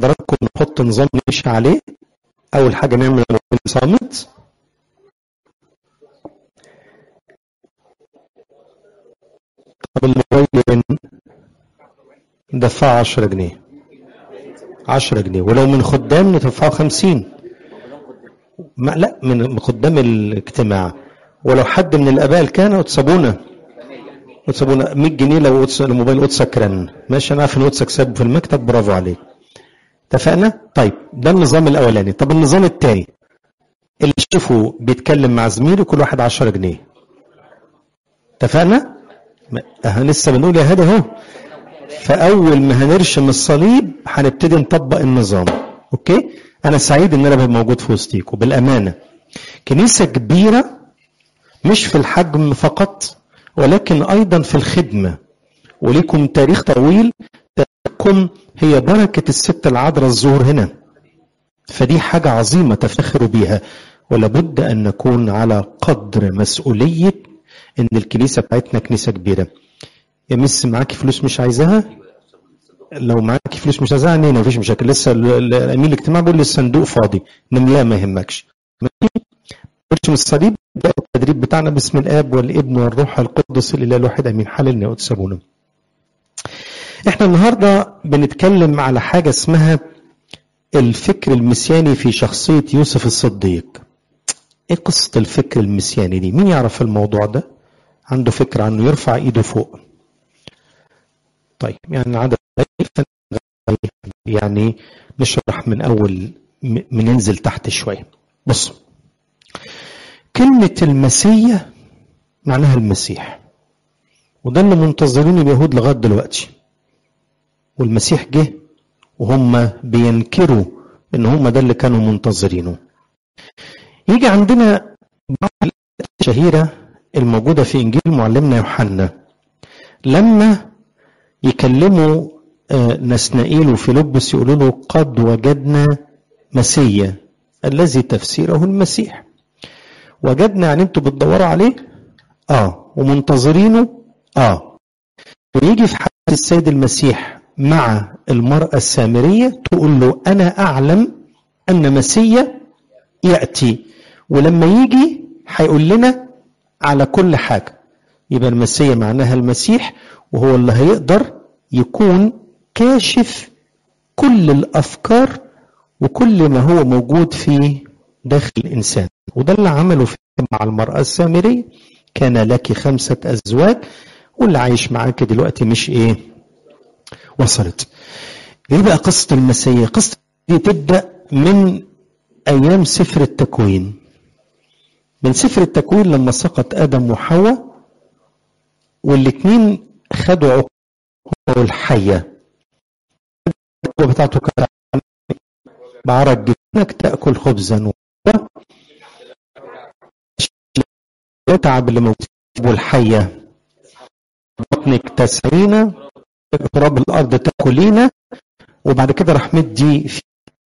حضراتكم نحط نظام نمشي عليه اول حاجه نعمل الموبايل صامت طب الموبايل وين ندفعه 10 جنيه 10 جنيه ولو من خدام ندفعه 50 ما لا من خدام الاجتماع ولو حد من الاباء كان وتسابونا وتسابونا 100 جنيه لو الموبايل قدسك رن ماشي انا عارف ان قدسك سابه في المكتب برافو عليك اتفقنا؟ طيب ده النظام الاولاني طب النظام الثاني اللي تشوفه بيتكلم مع زميله كل واحد 10 جنيه اتفقنا؟ اه لسه بنقول يا هادي اهو فاول ما هنرشم الصليب هنبتدي نطبق النظام اوكي؟ انا سعيد ان انا ببقى موجود في وسطيكم بالامانه كنيسه كبيره مش في الحجم فقط ولكن ايضا في الخدمه ولكم تاريخ طويل تاريخكم هي بركه الست العذراء الظهور هنا فدي حاجه عظيمه تفتخروا بيها ولابد ان نكون على قدر مسؤوليه ان الكنيسه بتاعتنا كنيسه كبيره يا مس معاكي فلوس مش عايزاها لو معاكي فلوس مش عايزاها عنينا مفيش مشاكل لسه الامين الاجتماعي بيقول لي الصندوق فاضي نملاه ما يهمكش برشم الصليب ده التدريب بتاعنا باسم الاب والابن والروح القدس الاله الواحد امين حللنا وتسابونا احنا النهارده بنتكلم على حاجه اسمها الفكر المسياني في شخصيه يوسف الصديق ايه قصه الفكر المسياني دي مين يعرف الموضوع ده عنده فكره عنه يرفع ايده فوق طيب يعني عدد يعني نشرح من اول بننزل تحت شويه بص كلمة المسيح معناها المسيح وده اللي منتظرين اليهود لغاية دلوقتي والمسيح جه وهم بينكروا ان هم ده اللي كانوا منتظرينه يجي عندنا بعض الشهيرة الموجودة في إنجيل معلمنا يوحنا لما يكلموا نسنائيل وفيلبس يقولوا له قد وجدنا مسيا الذي تفسيره المسيح وجدنا يعني انتوا بتدوروا عليه اه ومنتظرينه اه ويجي في حديث السيد المسيح مع المرأة السامرية تقول له أنا أعلم أن مسيا يأتي ولما يجي هيقول لنا على كل حاجة يبقى المسيا معناها المسيح وهو اللي هيقدر يكون كاشف كل الأفكار وكل ما هو موجود في داخل الإنسان وده اللي عمله في مع المرأة السامرية كان لك خمسة أزواج واللي عايش معاك دلوقتي مش إيه وصلت إيه بقى قصة المسيح قصة دي تبدأ من أيام سفر التكوين من سفر التكوين لما سقط آدم وحواء والاثنين خدوا عقوبة الحية العقوبة بتاعته كانت بعرق جبنك تأكل خبزا تعب اللي موجود والحية بطنك تسعين تراب الأرض تأكلين وبعد كده راح مدي في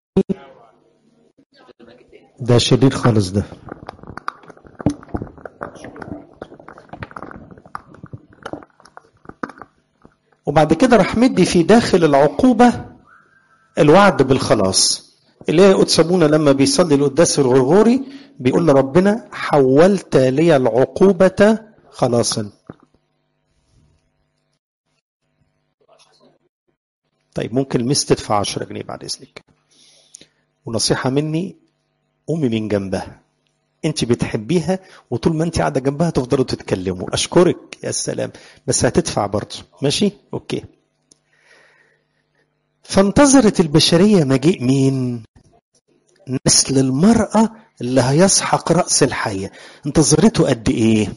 ده شديد خالص ده وبعد كده راح مدي في داخل العقوبة الوعد بالخلاص اللي هي قدس ابونا لما بيصلي القداس الغرغوري بيقول لربنا حولت لي العقوبة خلاصا طيب ممكن المس تدفع 10 جنيه بعد اذنك ونصيحة مني قومي من جنبها انت بتحبيها وطول ما انت قاعده جنبها تفضلوا تتكلموا اشكرك يا سلام بس هتدفع برضه ماشي اوكي فانتظرت البشريه مجيء مين نسل المراه اللي هيسحق راس الحيه انتظرته قد ايه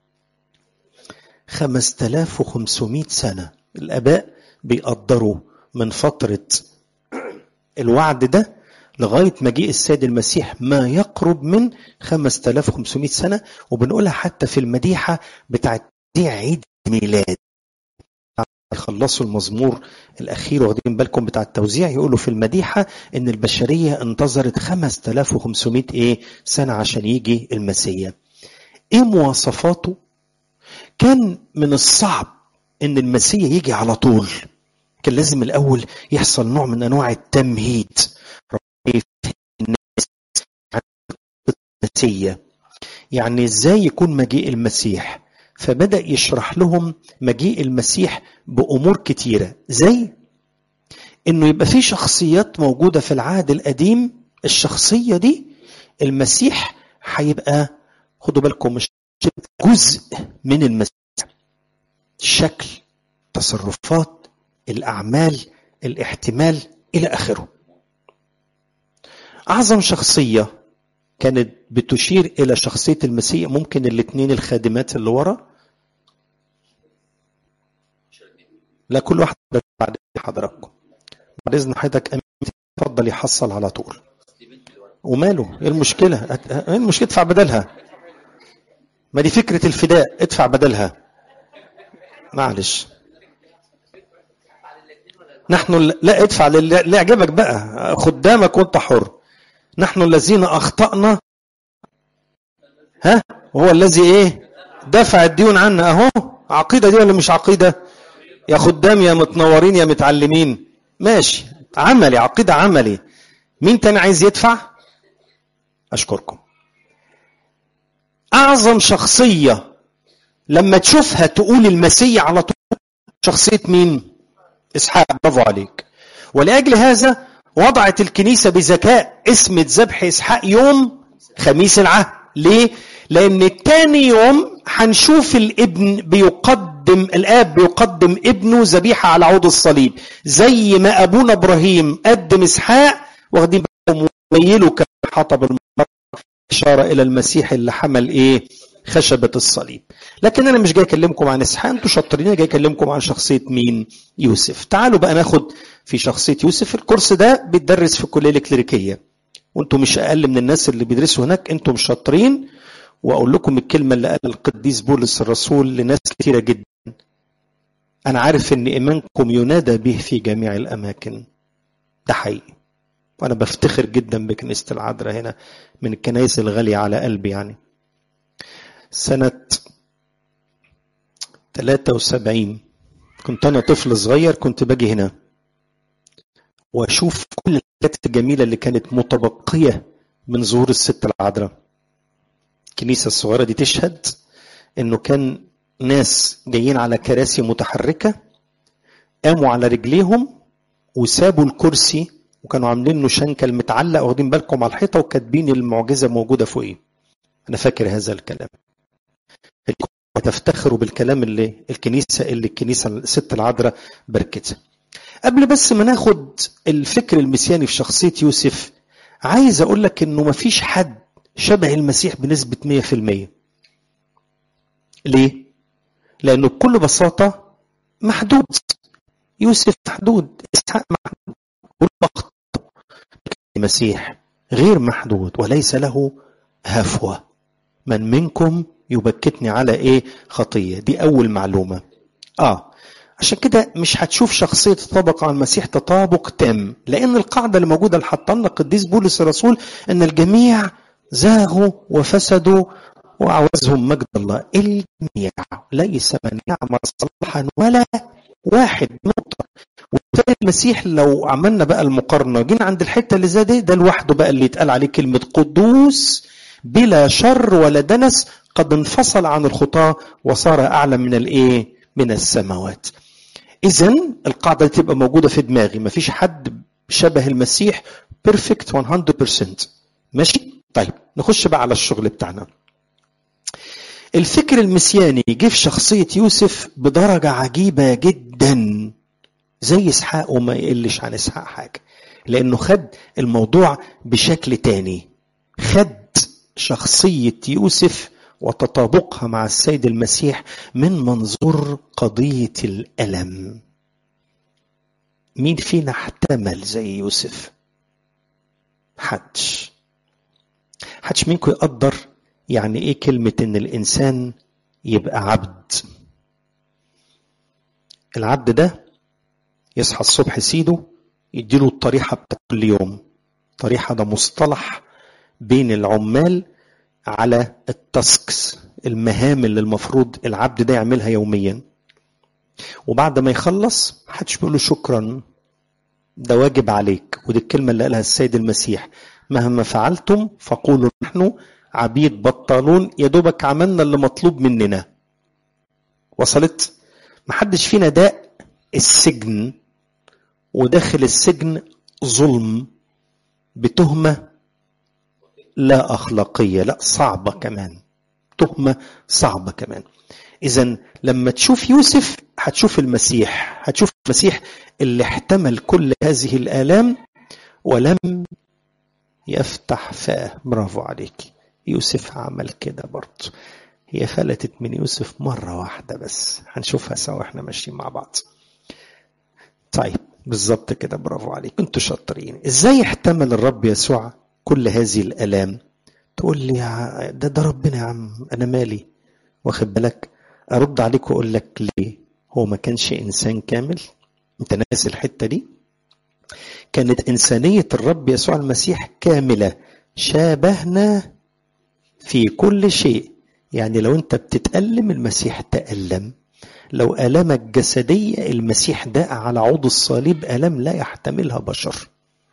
5500 سنه الاباء بيقدروا من فتره الوعد ده لغاية مجيء السيد المسيح ما يقرب من 5500 سنة وبنقولها حتى في المديحة بتاعت دي عيد ميلاد يخلصوا المزمور الأخير واخدين بالكم بتاع التوزيع يقولوا في المديحة إن البشرية انتظرت 5500 إيه سنة عشان يجي المسيح إيه مواصفاته؟ كان من الصعب إن المسيح يجي على طول كان لازم الاول يحصل نوع من انواع التمهيد الناس النسيه يعني ازاي يكون مجيء المسيح فبدا يشرح لهم مجيء المسيح بامور كتيره زي انه يبقى في شخصيات موجوده في العهد القديم الشخصيه دي المسيح هيبقى خدوا بالكم مش جزء من المسيح الشكل تصرفات الاعمال الاحتمال الى اخره اعظم شخصيه كانت بتشير الى شخصيه المسيح ممكن الاثنين الخادمات اللي ورا لا كل واحد بعد حضراتكم بعد اذن حضرتك امين اتفضل يحصل على طول وماله ايه المشكله ايه المشكله ادفع بدلها ما دي فكره الفداء ادفع بدلها معلش نحن لا ادفع اللي يعجبك بقى خدامك وانت حر نحن الذين اخطانا ها هو الذي ايه دفع الديون عنا اهو عقيده دي ولا مش عقيده يا خدام يا متنورين يا متعلمين ماشي عملي عقيده عملي مين تاني عايز يدفع اشكركم اعظم شخصيه لما تشوفها تقول المسيح على طول شخصيه مين اسحاق برافو عليك ولاجل هذا وضعت الكنيسه بذكاء اسم ذبح اسحاق يوم خميس العهد ليه لان تاني يوم هنشوف الابن بيقدم الاب بيقدم ابنه ذبيحه على عود الصليب زي ما ابونا ابراهيم قدم اسحاق واخدين بالكم وميلوا كحطب المرأة اشاره الى المسيح اللي حمل ايه خشبة الصليب لكن أنا مش جاي أكلمكم عن إسحاق أنتوا شاطرين أنا جاي أكلمكم عن شخصية مين يوسف تعالوا بقى ناخد في شخصية يوسف الكورس ده بيتدرس في الكلية الكليريكية وأنتوا مش أقل من الناس اللي بيدرسوا هناك أنتوا مش شاطرين وأقول لكم الكلمة اللي قال القديس بولس الرسول لناس كثيرة جدا أنا عارف إن إيمانكم ينادى به في جميع الأماكن ده حقيقي وأنا بفتخر جدا بكنيسة العذراء هنا من الكنائس الغالية على قلبي يعني سنة 73 كنت أنا طفل صغير كنت باجي هنا وأشوف كل الحاجات الجميلة اللي كانت متبقية من ظهور الست العذراء الكنيسة الصغيرة دي تشهد إنه كان ناس جايين على كراسي متحركة قاموا على رجليهم وسابوا الكرسي وكانوا عاملين له شنكل متعلق واخدين بالكم على الحيطة وكاتبين المعجزة موجودة فوقيه أنا فاكر هذا الكلام وتفتخروا بالكلام اللي الكنيسة اللي الكنيسة الست العذراء بركتها قبل بس ما ناخد الفكر المسياني في شخصية يوسف عايز أقول لك إنه مفيش حد شبه المسيح بنسبة 100% ليه؟ لأنه بكل بساطة محدود يوسف محدود إسحاق محدود والبخت المسيح غير محدود وليس له هفوة من منكم يبكتني على ايه خطية دي اول معلومة اه عشان كده مش هتشوف شخصية تطابق على المسيح تطابق تام لان القاعدة اللي موجودة اللي حطها لنا القديس بولس الرسول ان الجميع زاغوا وفسدوا وعوزهم مجد الله الجميع ليس من يعمل صلاحا ولا واحد نقطة وبالتالي المسيح لو عملنا بقى المقارنة جينا عند الحتة اللي زي دي ده لوحده بقى اللي يتقال عليه كلمة قدوس بلا شر ولا دنس قد انفصل عن الخطاة وصار أعلى من الإيه؟ من السماوات. إذا القاعدة تبقى موجودة في دماغي، مفيش حد شبه المسيح بيرفكت 100%. ماشي؟ طيب نخش بقى على الشغل بتاعنا. الفكر المسياني جه في شخصية يوسف بدرجة عجيبة جدا زي إسحاق وما يقلش عن إسحاق حاجة. لأنه خد الموضوع بشكل تاني. خد شخصية يوسف وتطابقها مع السيد المسيح من منظور قضية الألم. مين فينا احتمل زي يوسف؟ حدش. حدش منكم يقدر يعني ايه كلمة ان الانسان يبقى عبد. العبد ده يصحى الصبح سيده يديله الطريحة بتاعت كل يوم. طريحة ده مصطلح بين العمال على التاسكس المهام اللي المفروض العبد ده يعملها يوميا وبعد ما يخلص محدش بيقول له شكرا ده واجب عليك ودي الكلمة اللي قالها السيد المسيح مهما فعلتم فقولوا نحن عبيد بطالون يا دوبك عملنا اللي مطلوب مننا وصلت محدش فينا داء السجن وداخل السجن ظلم بتهمة لا أخلاقية لا صعبة كمان تهمة صعبة كمان إذا لما تشوف يوسف هتشوف المسيح هتشوف المسيح اللي احتمل كل هذه الآلام ولم يفتح فاه برافو عليك يوسف عمل كده برضه هي فلتت من يوسف مرة واحدة بس هنشوفها سوا احنا ماشيين مع بعض طيب بالظبط كده برافو عليك انتوا شاطرين ازاي احتمل الرب يسوع كل هذه الالام تقول لي يا ده ده ربنا يا عم انا مالي واخد بالك ارد عليك واقول لك ليه هو ما كانش انسان كامل انت ناسي الحته دي كانت انسانيه الرب يسوع المسيح كامله شابهنا في كل شيء يعني لو انت بتتألم المسيح تألم لو آلامك جسدية المسيح داء على عود الصليب آلام لا يحتملها بشر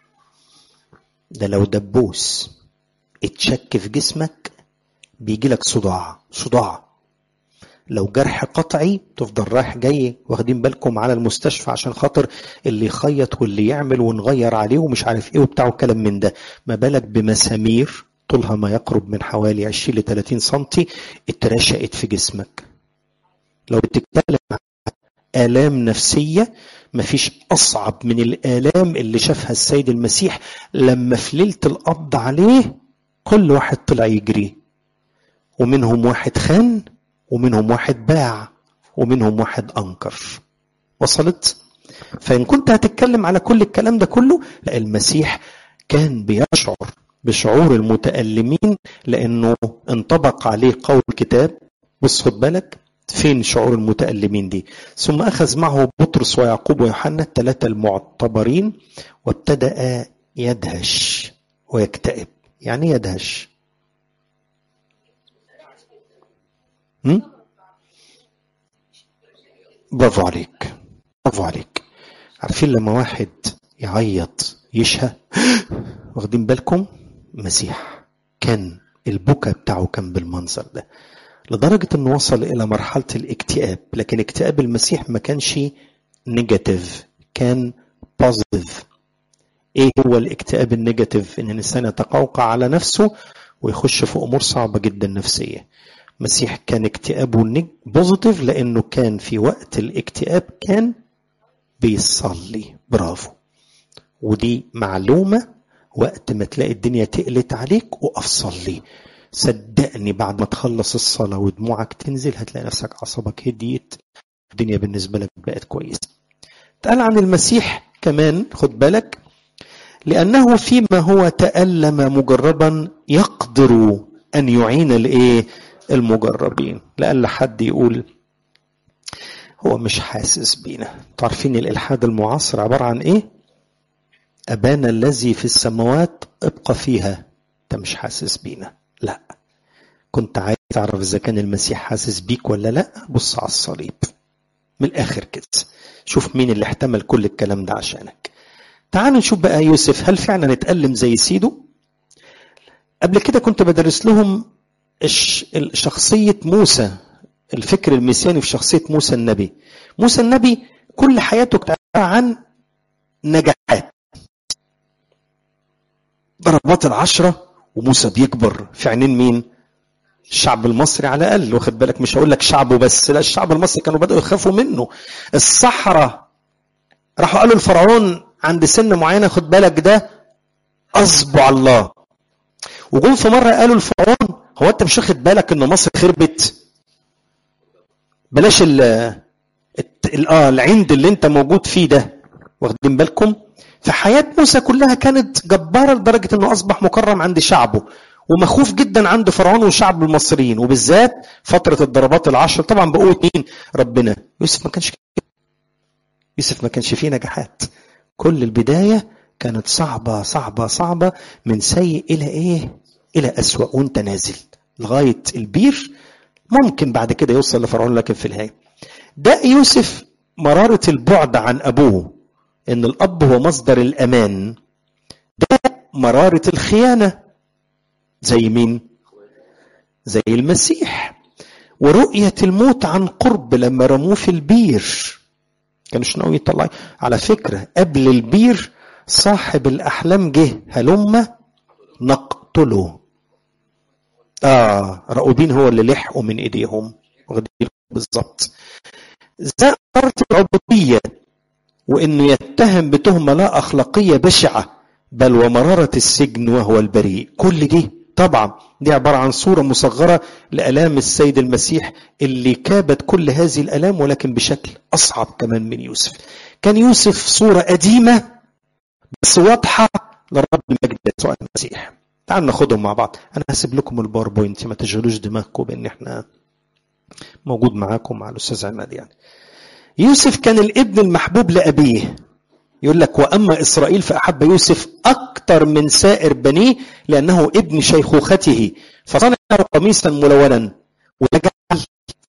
ده لو دبوس اتشك في جسمك بيجي لك صداع صداع لو جرح قطعي تفضل رايح جاي واخدين بالكم على المستشفى عشان خاطر اللي يخيط واللي يعمل ونغير عليه ومش عارف ايه وبتاع كلام من ده ما بالك بمسامير طولها ما يقرب من حوالي 20 ل 30 سم اترشقت في جسمك لو بتتكلم عن آلام نفسية مفيش أصعب من الآلام اللي شافها السيد المسيح لما في ليلة القبض عليه كل واحد طلع يجري ومنهم واحد خان ومنهم واحد باع ومنهم واحد أنكر وصلت؟ فإن كنت هتتكلم على كل الكلام ده كله لا المسيح كان بيشعر بشعور المتألمين لأنه انطبق عليه قول الكتاب بص خد بالك فين شعور المتألمين دي ثم أخذ معه بطرس ويعقوب ويوحنا الثلاثة المعتبرين وابتدأ يدهش ويكتئب يعني يدهش هم؟ برافو عليك برافو عليك عارفين لما واحد يعيط يشهى واخدين بالكم مسيح كان البكا بتاعه كان بالمنظر ده لدرجة انه وصل الى مرحلة الاكتئاب لكن اكتئاب المسيح ما كانش نيجاتيف كان بوزيتيف ايه هو الاكتئاب النيجاتيف ان الانسان يتقوقع على نفسه ويخش في امور صعبة جدا نفسية المسيح كان اكتئابه بوزيتيف لانه كان في وقت الاكتئاب كان بيصلي برافو ودي معلومة وقت ما تلاقي الدنيا تقلت عليك وقف صلي صدقني بعد ما تخلص الصلاة ودموعك تنزل هتلاقي نفسك عصبك هديت الدنيا بالنسبة لك بقت كويسة قال عن المسيح كمان خد بالك لأنه فيما هو تألم مجربا يقدر أن يعين الإيه المجربين لألا حد يقول هو مش حاسس بينا تعرفين الإلحاد المعاصر عبارة عن إيه أبانا الذي في السماوات ابقى فيها أنت مش حاسس بينا لا كنت عايز تعرف إذا كان المسيح حاسس بيك ولا لا بص على الصليب من الآخر كده شوف مين اللي احتمل كل الكلام ده عشانك تعالوا نشوف بقى يوسف هل فعلا اتألم زي سيده قبل كده كنت بدرس لهم شخصية موسى الفكر المسياني في شخصية موسى النبي موسى النبي كل حياته كانت عن نجاحات ضربات العشرة وموسى بيكبر في عينين مين الشعب المصري على الأقل واخد بالك مش هقول لك شعبه بس لا الشعب المصري كانوا بدأوا يخافوا منه الصحراء راحوا قالوا الفرعون عند سن معينة خد بالك ده أصبع الله وجم في مرة قالوا الفرعون هو أنت مش واخد بالك إن مصر خربت بلاش ال اه العند اللي انت موجود فيه ده واخدين بالكم فحياة موسى كلها كانت جبارة لدرجة انه اصبح مكرم عند شعبه ومخوف جدا عند فرعون وشعب المصريين وبالذات فترة الضربات العشر طبعا بقوة مين ربنا يوسف ما كانش كده يوسف ما كانش فيه نجاحات كل البداية كانت صعبة صعبة صعبة من سيء إلى إيه إلى أسوأ وانت نازل لغاية البير ممكن بعد كده يوصل لفرعون لكن في النهاية ده يوسف مرارة البعد عن أبوه إن الأب هو مصدر الأمان ده مرارة الخيانة زي مين؟ زي المسيح ورؤية الموت عن قرب لما رموه في البير كانش ناوي يطلع على فكرة قبل البير صاحب الأحلام جه هلم نقتله آه رأوبين هو اللي لحقوا من إيديهم واخدين بالظبط زقرة العبودية وإنه يتهم بتهمة لا أخلاقية بشعة بل ومرارة السجن وهو البريء كل دي طبعا دي عبارة عن صورة مصغرة لألام السيد المسيح اللي كابت كل هذه الألام ولكن بشكل أصعب كمان من يوسف كان يوسف صورة قديمة بس واضحة لرب المجد يسوع المسيح تعالوا ناخدهم مع بعض أنا هسيب لكم الباوربوينت ما تشغلوش دماغكم بأن احنا موجود معاكم مع الأستاذ عماد يعني يوسف كان الابن المحبوب لأبيه يقول لك وأما إسرائيل فأحب يوسف أكثر من سائر بنيه لأنه ابن شيخوخته فصنع قميصا ملونا وجعل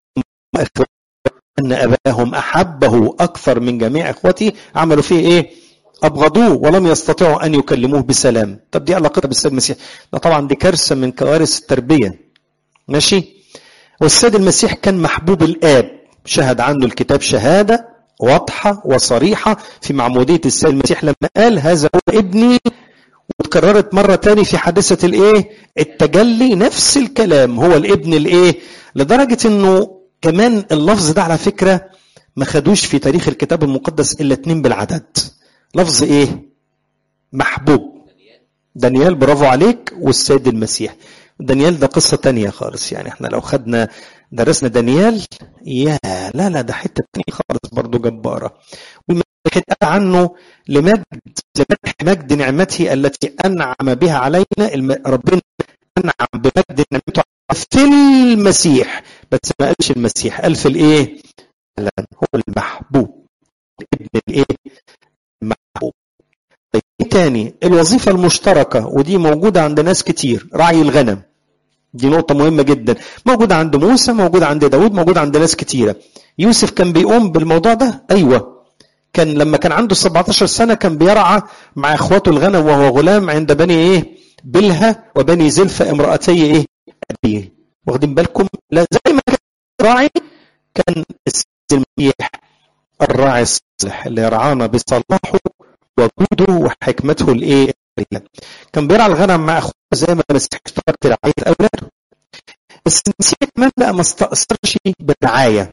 أن أباهم أحبه أكثر من جميع إخوته عملوا فيه إيه؟ أبغضوه ولم يستطيعوا أن يكلموه بسلام طب دي علاقتها بالسيد المسيح ده طبعا دي كارثة من كوارث التربية ماشي والسيد المسيح كان محبوب الآب شهد عنه الكتاب شهادة واضحة وصريحة في معمودية السيد المسيح لما قال هذا هو ابني وتكررت مرة تاني في حادثة الايه التجلي نفس الكلام هو الابن الايه لدرجة انه كمان اللفظ ده على فكرة ما خدوش في تاريخ الكتاب المقدس الا اتنين بالعدد لفظ ايه محبوب دانيال برافو عليك والسيد المسيح دانيال ده قصة تانية خالص يعني احنا لو خدنا درسنا دانيال يا لا لا ده حتة تانية خالص برضو جبارة والمسيح قال عنه لمجد لمدح مجد نعمته التي أنعم بها علينا ربنا أنعم بمجد نعمته في المسيح بس ما قالش المسيح قال في الايه؟ لا هو المحبوب ابن الايه؟ المحبوب طيب تاني الوظيفة المشتركة ودي موجودة عند ناس كتير رعي الغنم دي نقطة مهمة جدا موجودة عند موسى موجودة عند داود موجودة عند ناس كتيرة يوسف كان بيقوم بالموضوع ده أيوة كان لما كان عنده 17 سنة كان بيرعى مع اخواته الغنم وهو غلام عند بني ايه بلها وبني زلفة امرأتي ايه أبيه واخدين بالكم لا زي ما كان راعي كان المسيح الراعي الصالح اللي يرعانا بصلاحه وجوده وحكمته الايه كان بيرعى الغنم مع اخوه زي ما المسيح اشترك في رعايه اولاده بس المسيح كمان بقى ما استأثرش بالرعايه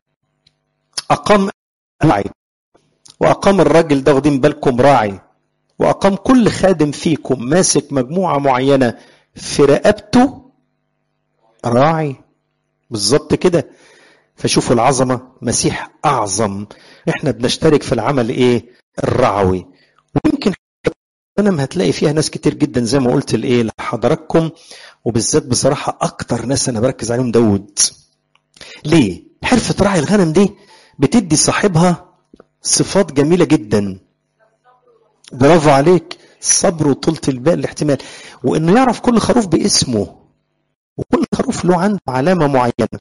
اقام راعي واقام الراجل ده واخدين بالكم راعي واقام كل خادم فيكم ماسك مجموعه معينه في رقبته راعي بالظبط كده فشوفوا العظمه مسيح اعظم احنا بنشترك في العمل ايه الرعوي ويمكن غنم هتلاقي فيها ناس كتير جدا زي ما قلت الايه لحضراتكم وبالذات بصراحه اكتر ناس انا بركز عليهم داود ليه حرفه راعي الغنم دي بتدي صاحبها صفات جميله جدا برافو عليك الصبر وطولة البال الاحتمال وانه يعرف كل خروف باسمه وكل خروف له عنده علامه معينه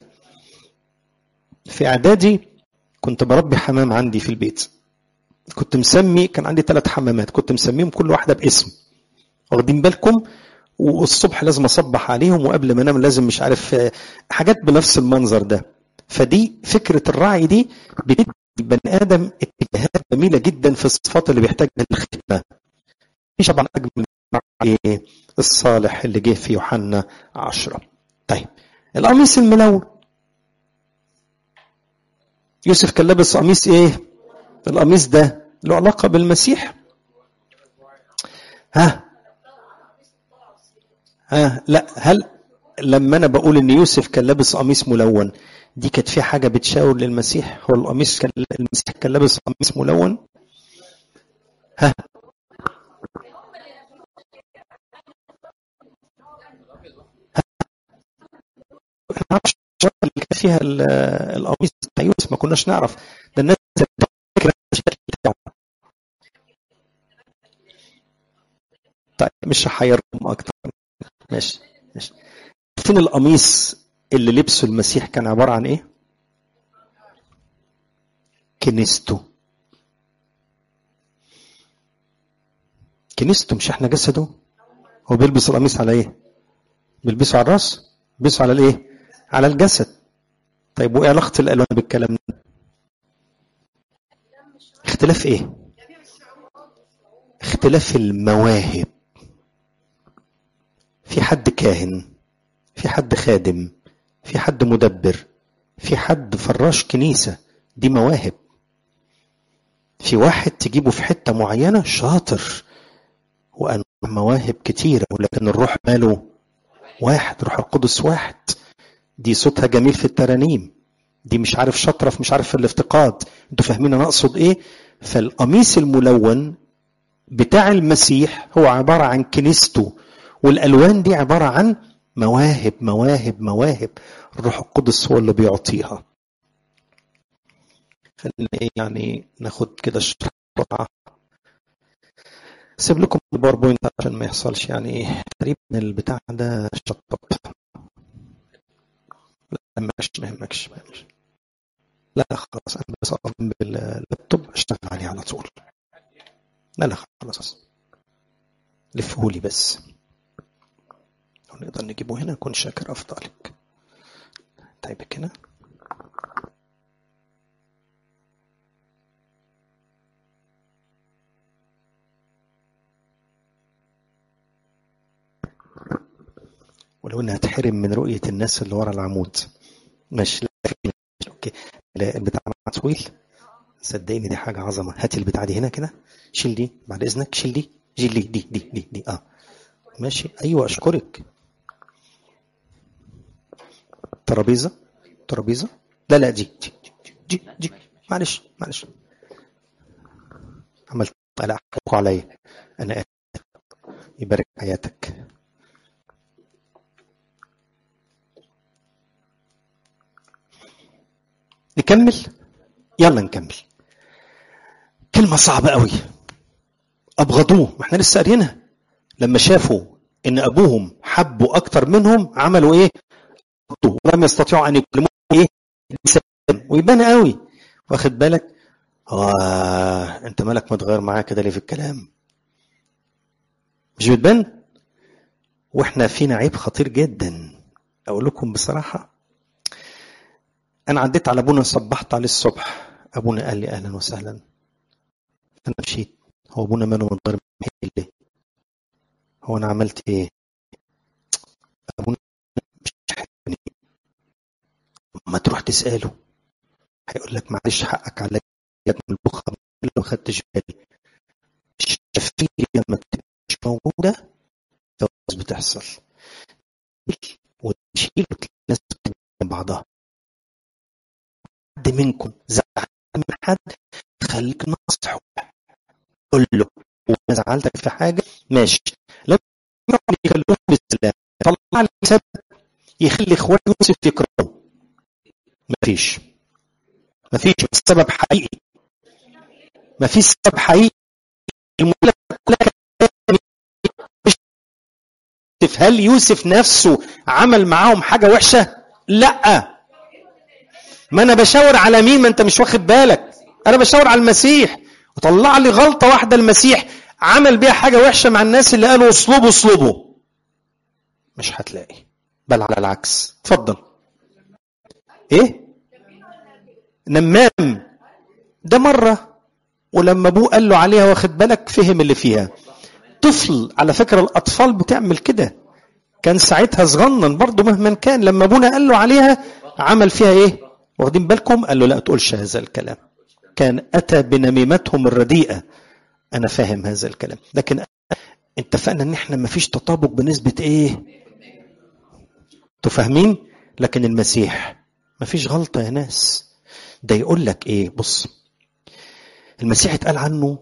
في اعدادي كنت بربي حمام عندي في البيت كنت مسمي كان عندي ثلاث حمامات كنت مسميهم كل واحده باسم واخدين بالكم والصبح لازم اصبح عليهم وقبل ما انام لازم مش عارف حاجات بنفس المنظر ده فدي فكره الرعي دي بتدي البني ادم اتجاهات جميله جدا في الصفات اللي بيحتاجها للخدمه مش طبعا اجمل ايه الصالح اللي جه في يوحنا عشرة طيب القميص الملون يوسف كان لابس قميص ايه القميص ده له علاقة بالمسيح ها ها لا هل لما انا بقول ان يوسف كان لابس قميص ملون دي كانت في حاجة بتشاور للمسيح هو القميص كان المسيح كان لابس قميص ملون ها احنا نعرفش اللي كان فيها القميص بتاع يوسف ما كناش نعرف ده الناس فاكره الشكل بتاعه طيب مش هحيركم اكتر ماشي ماشي فين القميص اللي لبسه المسيح كان عباره عن ايه؟ كنيسته كنيسته مش احنا جسده هو بيلبس القميص على ايه بيلبسه على الراس بيلبسه على الايه على الجسد طيب وايه علاقه الالوان بالكلام ده اختلاف ايه اختلاف المواهب في حد كاهن في حد خادم في حد مدبر في حد فراش كنيسة دي مواهب في واحد تجيبه في حتة معينة شاطر وأنواع مواهب كتيرة ولكن الروح ماله واحد روح القدس واحد دي صوتها جميل في الترانيم دي مش عارف شاطرة في مش عارف في الافتقاد انتوا فاهمين انا اقصد ايه فالقميص الملون بتاع المسيح هو عبارة عن كنيسته والالوان دي عبارة عن مواهب مواهب مواهب الروح القدس هو اللي بيعطيها خلينا ايه يعني ناخد كده الشرح بسرعه سيب لكم الباوربوينت عشان ما يحصلش يعني ايه تقريبا البتاع ده شطب لا مش ما يهمكش ما يهمكش لا لا خلاص انا بس اقوم باللابتوب اشتغل عليه على طول لا لا خلاص لفهولي بس لو نقدر نجيبه هنا كن شاكر افضل لك طيب هنا ولو انها تحرم من رؤية الناس اللي ورا العمود ماشي لا اوكي البتاع طويل صدقني دي حاجة عظمة هاتي البتاع دي هنا كده شيل دي بعد اذنك شيل دي شيل دي دي دي دي, دي. اه ماشي ايوه اشكرك ترابيزه ترابيزه لا لا دي دي دي, دي, دي. معلش معلش عملت لا حقكم عليا انا يبارك حياتك نكمل يلا نكمل كلمة صعبة قوي أبغضوه ما احنا لسه قاريينها لما شافوا إن أبوهم حبوا أكتر منهم عملوا إيه؟ ولم يستطيعوا أن يكلموه إيه؟ بسلام ويبان قوي واخد بالك؟ آه أنت مالك متغير معاه كده ليه في الكلام؟ مش بتبان؟ واحنا فينا عيب خطير جدا أقول لكم بصراحة أنا عديت على أبونا صبحت عليه الصبح أبونا قال لي أهلا وسهلا أنا مشيت هو أبونا ماله متغير ليه؟ هو أنا عملت إيه؟ أبونا مش حبني ما تروح تسأله هيقول لك معلش حقك عليا من البخة اللي ما خدتش بالي الشفية لما تبقى مش موجودة جواز بتحصل وتشيل الناس من بعضها حد منكم زعل من حد خليك نصحه قول له وانا زعلتك في حاجه ماشي لما يخلوه بالسلام طلع لي سبب يخلي اخوات يوسف يكرهوا مفيش مفيش سبب حقيقي مفيش سبب حقيقي هل يوسف نفسه عمل معاهم حاجة وحشة؟ لأ ما أنا بشاور على مين ما أنت مش واخد بالك أنا بشاور على المسيح وطلع لي غلطة واحدة المسيح عمل بيها حاجة وحشة مع الناس اللي قالوا اصلبوا اصلبوا مش هتلاقي بل على العكس اتفضل ايه نمام ده مرة ولما ابوه قال له عليها واخد بالك فهم اللي فيها طفل على فكرة الأطفال بتعمل كده كان ساعتها صغنن برضه مهما كان لما ابونا قال له عليها عمل فيها ايه واخدين بالكم قال له لا تقولش هذا الكلام كان أتى بنميمتهم الرديئة أنا فاهم هذا الكلام لكن اتفقنا ان احنا ما فيش تطابق بنسبة ايه تفهمين لكن المسيح ما فيش غلطة يا ناس ده يقول لك ايه بص المسيح اتقال عنه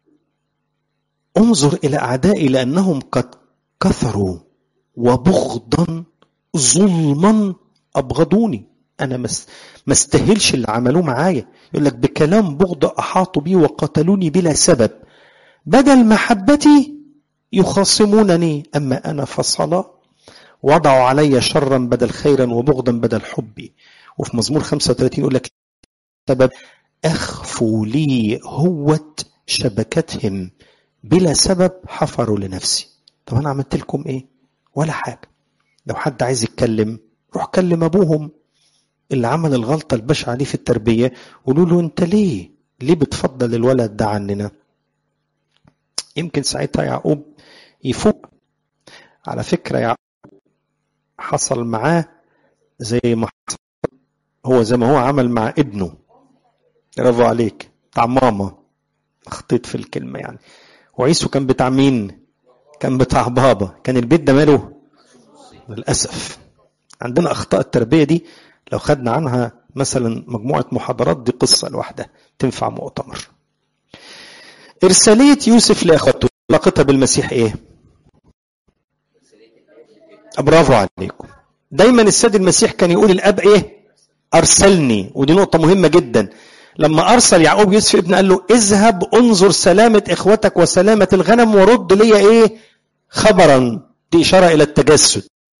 انظر الى اعدائي لانهم قد كثروا وبغضا ظلما ابغضوني انا ما استاهلش اللي عملوه معايا يقول لك بكلام بغض احاطوا بي وقتلوني بلا سبب بدل محبتي يخاصمونني اما انا فصلا وضعوا علي شرا بدل خيرا وبغضا بدل حبي وفي مزمور 35 يقول لك سبب أخفوا لي هوة شبكتهم بلا سبب حفروا لنفسي طب أنا عملت لكم إيه ولا حاجة لو حد عايز يتكلم روح كلم أبوهم اللي عمل الغلطة البشعة دي في التربية قولوا له أنت ليه ليه بتفضل الولد ده عننا يمكن ساعتها يعقوب يفوق على فكرة يعقوب حصل معاه زي ما حصل هو زي ما هو عمل مع ابنه برافو عليك بتاع ماما اخطيت في الكلمة يعني وعيسو كان بتاع مين كان بتاع بابا كان البيت ده ماله للأسف عندنا أخطاء التربية دي لو خدنا عنها مثلا مجموعة محاضرات دي قصة لوحدها تنفع مؤتمر إرسالية يوسف لأخوته علاقتها بالمسيح إيه؟ برافو عليكم دايما السيد المسيح كان يقول الأب إيه؟ أرسلني ودي نقطة مهمة جدا لما أرسل يعقوب يوسف ابن قال له اذهب انظر سلامة إخوتك وسلامة الغنم ورد لي إيه؟ خبرا دي إشارة إلى التجسد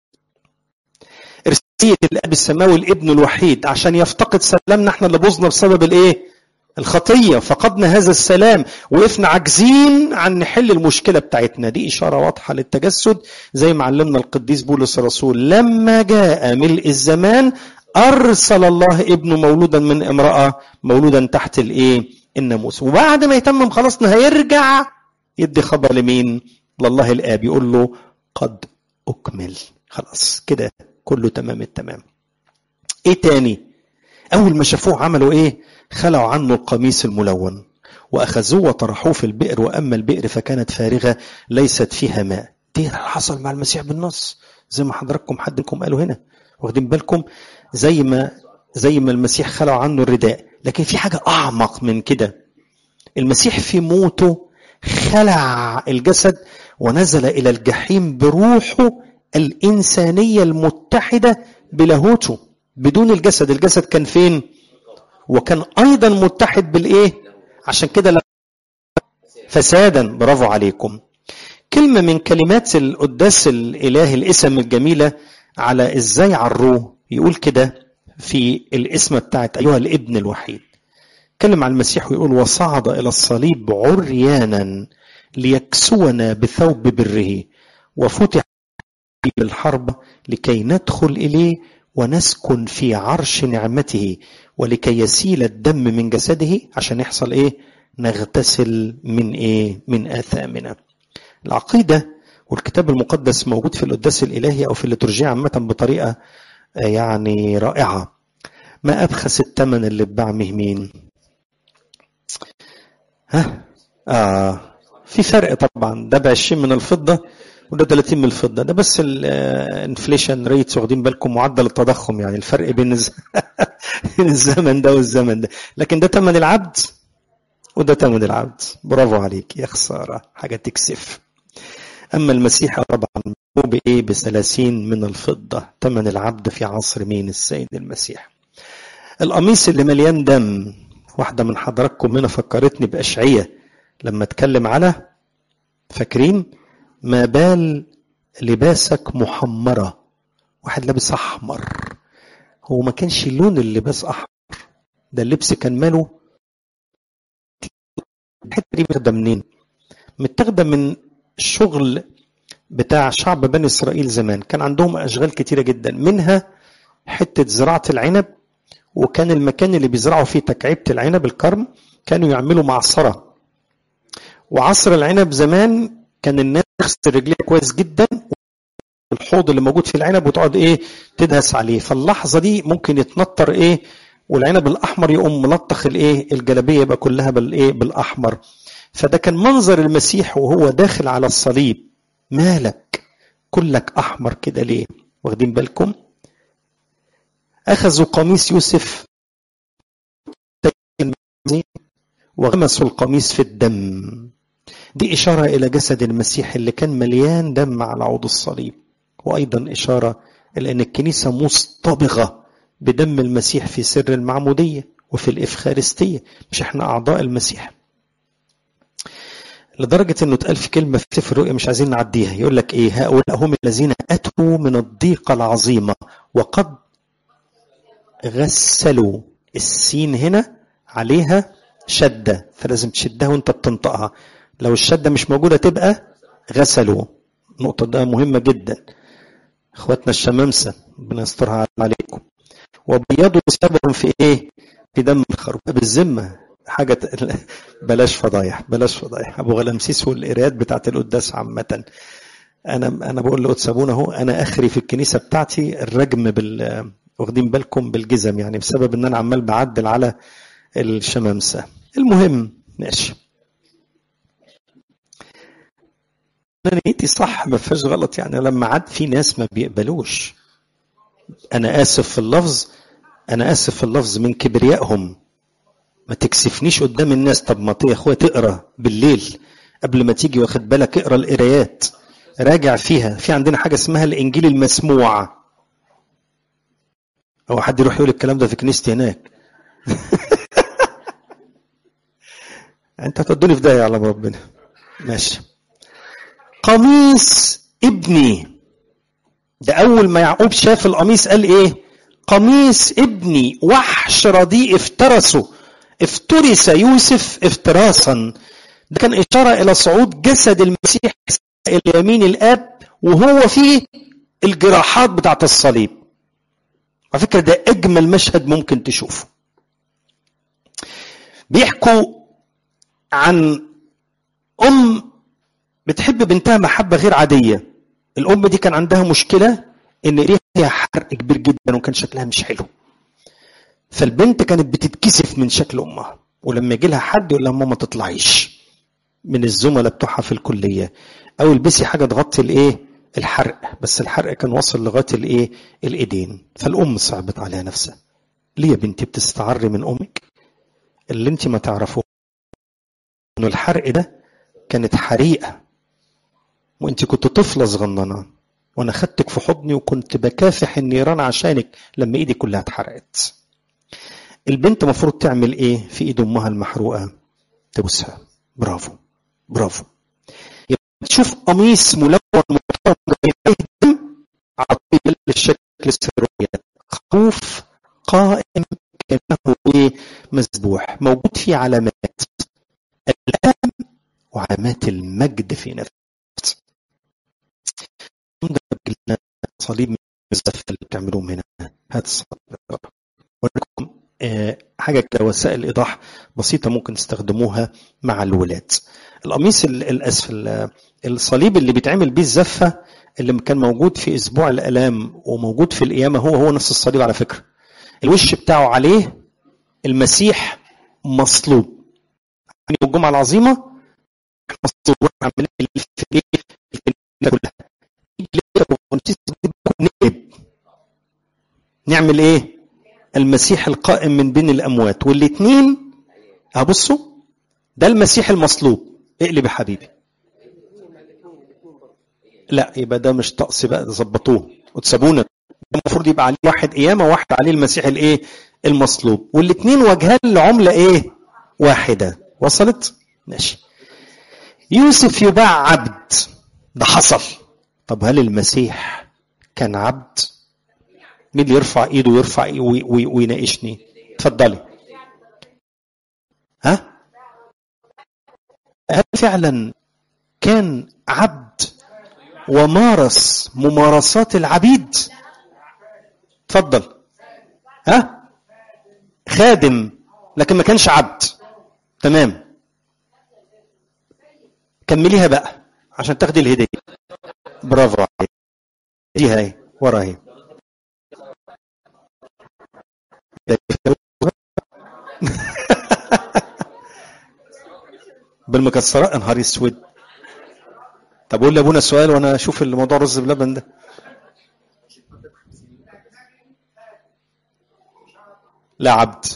إرسالية الأب السماوي الابن الوحيد عشان يفتقد سلامنا احنا اللي بوظنا بسبب الإيه؟ الخطية فقدنا هذا السلام وقفنا عاجزين عن نحل المشكلة بتاعتنا دي إشارة واضحة للتجسد زي ما علمنا القديس بولس الرسول لما جاء ملء الزمان أرسل الله ابنه مولودا من امرأة مولودا تحت الإيه الناموس وبعد ما يتمم خلاصنا هيرجع يدي خبر لمين لله الآب يقول له قد أكمل خلاص كده كله تمام التمام ايه تاني اول ما شافوه عملوا ايه خلعوا عنه القميص الملون واخذوه وطرحوه في البئر واما البئر فكانت فارغه ليست فيها ماء دي اللي حصل مع المسيح بالنص زي ما حضراتكم حدكم قالوا هنا واخدين بالكم زي ما زي ما المسيح خلعوا عنه الرداء لكن في حاجه اعمق من كده المسيح في موته خلع الجسد ونزل الى الجحيم بروحه الانسانيه المتحده بلاهوته بدون الجسد الجسد كان فين وكان ايضا متحد بالايه عشان كده فسادا برافو عليكم كلمه من كلمات القداس الالهي الاسم الجميله على ازاي عروه يقول كده في الاسم بتاعت ايها الابن الوحيد كلم عن المسيح ويقول وصعد الى الصليب عريانا ليكسونا بثوب بره وفتح الحرب لكي ندخل اليه ونسكن في عرش نعمته ولكي يسيل الدم من جسده عشان يحصل ايه نغتسل من ايه من اثامنا العقيده والكتاب المقدس موجود في القداس الالهي او في الليتورجيا عامه بطريقه يعني رائعه ما ابخس الثمن اللي اتباع مين ها اه في فرق طبعا ده ب 20 من الفضه وده 30 من الفضه ده بس الانفليشن ريتس واخدين بالكم معدل التضخم يعني الفرق بين الزمن ده والزمن ده لكن ده ثمن العبد وده ثمن العبد برافو عليك يا خساره حاجه تكسف اما المسيح طبعا بايه بثلاثين من الفضه ثمن العبد في عصر مين السيد المسيح القميص اللي مليان دم واحده من حضراتكم هنا فكرتني باشعيه لما اتكلم على فاكرين ما بال لباسك محمرة واحد لابس أحمر هو ما كانش لون اللباس أحمر ده اللبس كان ماله الحتة دي متاخدة منين؟ متاخدة من الشغل بتاع شعب بني إسرائيل زمان كان عندهم أشغال كتيرة جدا منها حتة زراعة العنب وكان المكان اللي بيزرعوا فيه تكعيبة العنب الكرم كانوا يعملوا معصرة وعصر العنب زمان كان الناس تغسل رجليها كويس جدا الحوض اللي موجود في العنب وتقعد ايه تدهس عليه فاللحظه دي ممكن يتنطر ايه والعنب الاحمر يقوم ملطخ الايه الجلابيه يبقى كلها بالايه بالاحمر فده كان منظر المسيح وهو داخل على الصليب مالك كلك احمر كده ليه واخدين بالكم اخذوا قميص يوسف وغمسوا القميص في الدم دي إشارة إلى جسد المسيح اللي كان مليان دم على عود الصليب وأيضا إشارة إلى أن الكنيسة مصطبغة بدم المسيح في سر المعمودية وفي الإفخارستية مش إحنا أعضاء المسيح لدرجة أنه اتقال في كلمة في سفر الرؤيا مش عايزين نعديها يقول لك إيه هؤلاء هم الذين أتوا من الضيقة العظيمة وقد غسلوا السين هنا عليها شدة فلازم تشدها وانت بتنطقها لو الشدة مش موجودة تبقى غسلوا النقطة ده مهمة جدا اخواتنا الشمامسة ربنا يسترها عليكم وبيضوا ثيابهم في ايه؟ في دم الخروف بالذمة حاجة بلاش فضايح بلاش فضايح ابو غلمسيس والقرايات بتاعت القداس عامة انا انا بقول لقدس ابونا اهو انا اخري في الكنيسة بتاعتي الرجم بال واخدين بالكم بالجزم يعني بسبب ان انا عمال بعدل على الشمامسة المهم ماشي انا نيتي صح ما فيهاش غلط يعني لما عاد في ناس ما بيقبلوش انا اسف في اللفظ انا اسف في اللفظ من كبريائهم ما تكسفنيش قدام الناس طب ما يا اخويا تقرا بالليل قبل ما تيجي واخد بالك اقرا القرايات راجع فيها في عندنا حاجه اسمها الانجيل المسموع هو حد يروح يقول الكلام ده في كنيستي هناك انت هتودوني في داهيه على ربنا ماشي قميص ابني ده اول ما يعقوب شاف القميص قال ايه قميص ابني وحش رديء افترسه افترس يوسف افتراسا ده كان اشاره الى صعود جسد المسيح الى يمين الاب وهو فيه الجراحات بتاعت الصليب على فكره ده اجمل مشهد ممكن تشوفه بيحكوا عن ام بتحب بنتها محبه غير عاديه الام دي كان عندها مشكله ان ايديها فيها حرق كبير جدا وكان شكلها مش حلو فالبنت كانت بتتكسف من شكل امها ولما يجي لها حد يقول لها ماما تطلعيش من الزملاء بتوعها في الكليه او البسي حاجه تغطي الايه الحرق بس الحرق كان واصل لغايه الايه الايدين فالام صعبت عليها نفسها ليه يا بنتي بتستعري من امك اللي انت ما تعرفوه انه الحرق ده كانت حريقه وانت كنت طفله صغننه وانا خدتك في حضني وكنت بكافح النيران عشانك لما ايدي كلها اتحرقت البنت المفروض تعمل ايه في ايد امها المحروقه تبوسها برافو برافو تشوف قميص ملون محترم عليه دم على طول الشكل السرية خوف قائم كانه ايه مذبوح موجود فيه علامات الالم وعلامات المجد في نفسه صليب من الزفه اللي بتعملوهم هنا هات الصليب ولكم آه حاجه كده وسائل ايضاح بسيطه ممكن تستخدموها مع الولاد القميص الاسف الصليب اللي بيتعمل بيه الزفه اللي كان موجود في اسبوع الالام وموجود في القيامه هو هو نفس الصليب على فكره الوش بتاعه عليه المسيح مصلوب يعني الجمعه العظيمه مصلوب عاملين في ايه كلها نعمل ايه المسيح القائم من بين الاموات والاثنين هبصوا ده المسيح المصلوب اقلب يا حبيبي لا يبقى ده مش طقس بقى ظبطوه وتسابونا المفروض يبقى عليه واحد قيامه وواحد عليه المسيح الايه المصلوب والاثنين وجهان لعمله ايه واحده وصلت ماشي يوسف يباع عبد ده حصل طب هل المسيح كان عبد مين اللي يرفع ايده ويرفع ويناقشني اتفضلي ها هل فعلا كان عبد ومارس ممارسات العبيد اتفضل ها خادم لكن ما كانش عبد تمام كمليها بقى عشان تاخدي الهديه برافو عليك دي هاي ورا هي بالمكسرات نهار اسود طب قول لابونا السؤال وانا اشوف الموضوع رز بلبن ده لا عبد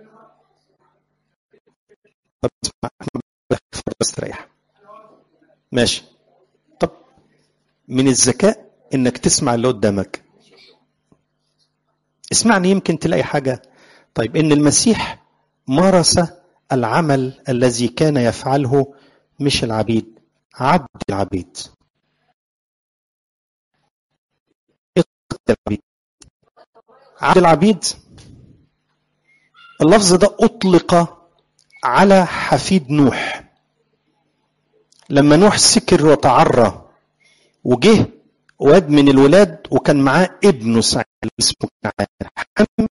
طب اسمع استريح ماشي طب من الذكاء انك تسمع اللي قدامك اسمعني يمكن تلاقي حاجه طيب ان المسيح مارس العمل الذي كان يفعله مش العبيد عبد العبيد العبيد عبد العبيد اللفظ ده أطلق على حفيد نوح لما نوح سكر وتعرى وجه واد من الولاد وكان معاه ابنه سعيد اسمه كنعان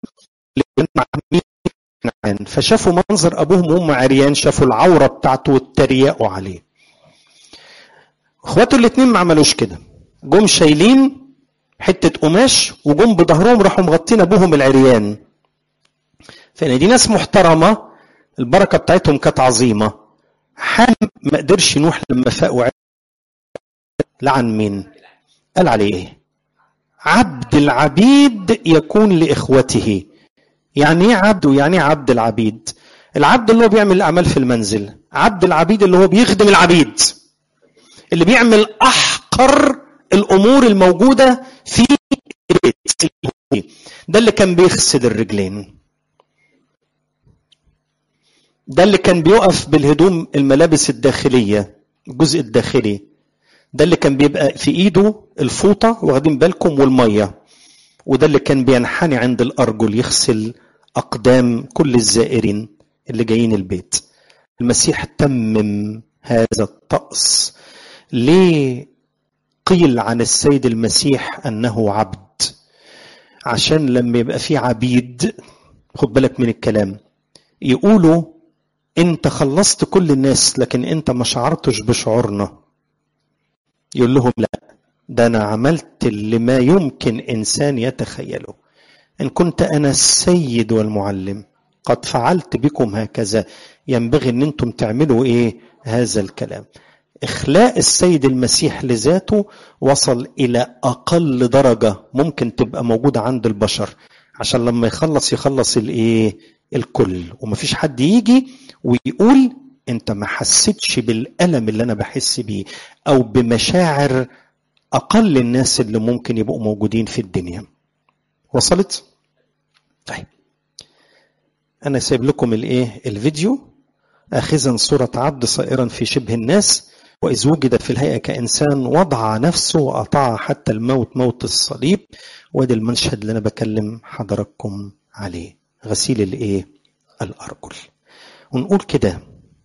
كنعان فشافوا منظر ابوهم وهم عريان شافوا العوره بتاعته واتريقوا عليه اخواته الاثنين ما عملوش كده جم شايلين حته قماش وجم بظهرهم راحوا مغطين ابوهم العريان فان دي ناس محترمه البركه بتاعتهم كانت عظيمه حام ما قدرش نوح لما فاق وعرف لعن مين قال عليه ايه عبد العبيد يكون لاخوته يعني ايه عبد ويعني ايه عبد العبيد العبد اللي هو بيعمل الاعمال في المنزل عبد العبيد اللي هو بيخدم العبيد اللي بيعمل احقر الامور الموجوده في البيت ده اللي كان بيغسل الرجلين ده اللي كان بيقف بالهدوم الملابس الداخليه الجزء الداخلي ده اللي كان بيبقى في ايده الفوطه واخدين بالكم والميه وده اللي كان بينحني عند الارجل يغسل اقدام كل الزائرين اللي جايين البيت المسيح تمم هذا الطقس ليه قيل عن السيد المسيح انه عبد عشان لما يبقى في عبيد خد بالك من الكلام يقولوا انت خلصت كل الناس لكن انت ما شعرتش بشعورنا يقول لهم لا ده انا عملت اللي ما يمكن انسان يتخيله ان كنت انا السيد والمعلم قد فعلت بكم هكذا ينبغي ان انتم تعملوا ايه هذا الكلام اخلاء السيد المسيح لذاته وصل الى اقل درجه ممكن تبقى موجوده عند البشر عشان لما يخلص يخلص الايه الكل ومفيش حد يجي ويقول انت ما حسيتش بالالم اللي انا بحس بيه او بمشاعر اقل الناس اللي ممكن يبقوا موجودين في الدنيا وصلت طيب انا سايب لكم الايه الفيديو اخذا صوره عبد صائرا في شبه الناس واذ وجد في الهيئه كانسان وضع نفسه واطاع حتى الموت موت الصليب وادي المشهد اللي انا بكلم حضراتكم عليه غسيل الايه الارجل ونقول كده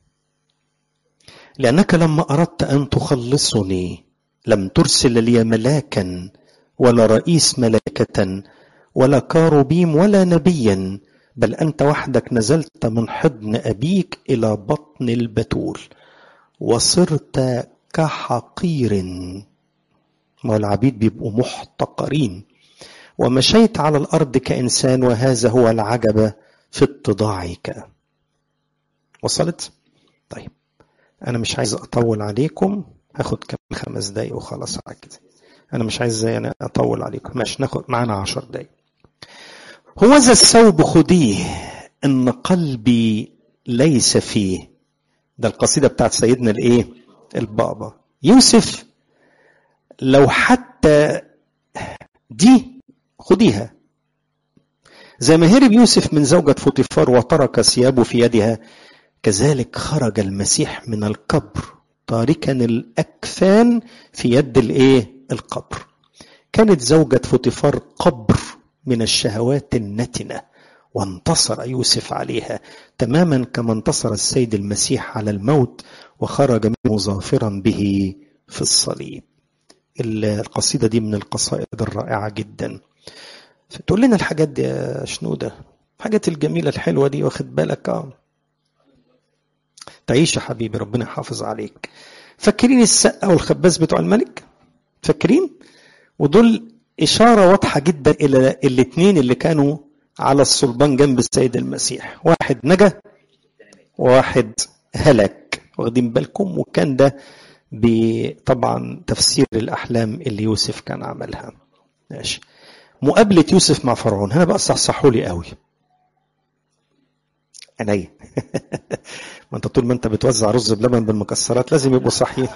لأنك لما أردت أن تخلصني لم ترسل لي ملاكا ولا رئيس ملائكة ولا كاروبيم ولا نبيا بل أنت وحدك نزلت من حضن أبيك إلى بطن البتول وصرت كحقير ما العبيد بيبقوا محتقرين ومشيت على الأرض كإنسان وهذا هو العجب في اتضاعك وصلت؟ طيب انا مش عايز اطول عليكم هاخد كم خمس دقايق وخلاص على كده انا مش عايز انا اطول عليكم ماشي ناخد معانا عشر دقايق هو ذا الثوب خديه ان قلبي ليس فيه ده القصيده بتاعت سيدنا الايه البابا يوسف لو حتى دي خديها زي ما هرب يوسف من زوجة فوطيفار وترك ثيابه في يدها كذلك خرج المسيح من القبر تاركا الاكفان في يد الايه القبر كانت زوجة فوطيفار قبر من الشهوات النتنة وانتصر يوسف عليها تماما كما انتصر السيد المسيح على الموت وخرج منه ظافرا به في الصليب القصيدة دي من القصائد الرائعة جدا فتقول لنا الحاجات دي يا شنودة الحاجات الجميلة الحلوة دي واخد بالك اه تعيش يا حبيبي ربنا يحافظ عليك فاكرين السقة والخباز بتوع الملك فاكرين ودول إشارة واضحة جدا إلى الاثنين اللي كانوا على الصلبان جنب السيد المسيح واحد نجا وواحد هلك واخدين بالكم وكان ده طبعا تفسير الأحلام اللي يوسف كان عملها ماشي مقابلة يوسف مع فرعون هنا بقى صحصحوا لي قوي عينيا ما انت طول ما انت بتوزع رز بلبن بالمكسرات لازم يبقوا صحيين